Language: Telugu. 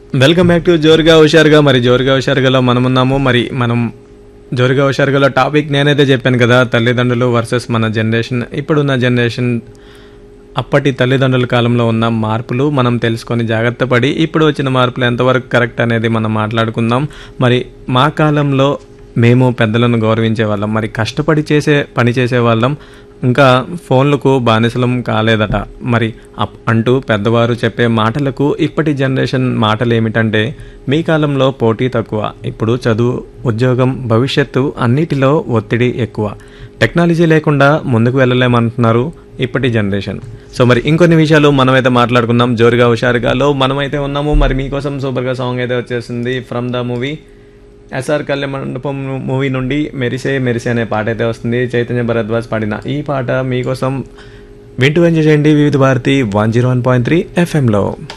వెల్కమ్ బ్యాక్ టు జోరుగా హుషారుగా మరి జోరుగా హుషారుగాలో మనం ఉన్నాము మరి మనం జోరుగా హుషారుగాలో టాపిక్ నేనైతే చెప్పాను కదా తల్లిదండ్రులు వర్సెస్ మన జనరేషన్ ఇప్పుడున్న జనరేషన్ అప్పటి తల్లిదండ్రుల కాలంలో ఉన్న మార్పులు మనం తెలుసుకొని జాగ్రత్త పడి ఇప్పుడు వచ్చిన మార్పులు ఎంతవరకు కరెక్ట్ అనేది మనం మాట్లాడుకుందాం మరి మా కాలంలో మేము పెద్దలను గౌరవించే వాళ్ళం మరి కష్టపడి చేసే పని చేసే వాళ్ళం ఇంకా ఫోన్లకు బానిసలం కాలేదట మరి అప్ అంటూ పెద్దవారు చెప్పే మాటలకు ఇప్పటి జనరేషన్ మాటలు ఏమిటంటే మీ కాలంలో పోటీ తక్కువ ఇప్పుడు చదువు ఉద్యోగం భవిష్యత్తు అన్నిటిలో ఒత్తిడి ఎక్కువ టెక్నాలజీ లేకుండా ముందుకు వెళ్ళలేమంటున్నారు ఇప్పటి జనరేషన్ సో మరి ఇంకొన్ని విషయాలు మనమైతే మాట్లాడుకుందాం జోరుగా హుషారుగాలో మనమైతే ఉన్నాము మరి మీకోసం సూపర్గా సాంగ్ అయితే వచ్చేసింది ఫ్రమ్ ద మూవీ ఎస్ఆర్ కళ్యాణ మండపం మూవీ నుండి మెరిసే మెరిసే అనే పాట అయితే వస్తుంది చైతన్య భరద్వాజ్ పాడిన ఈ పాట మీకోసం వింటూ ఎంజాయ్ చేయండి Vividh Bharati one zero one point three ఎఫ్ఎంలో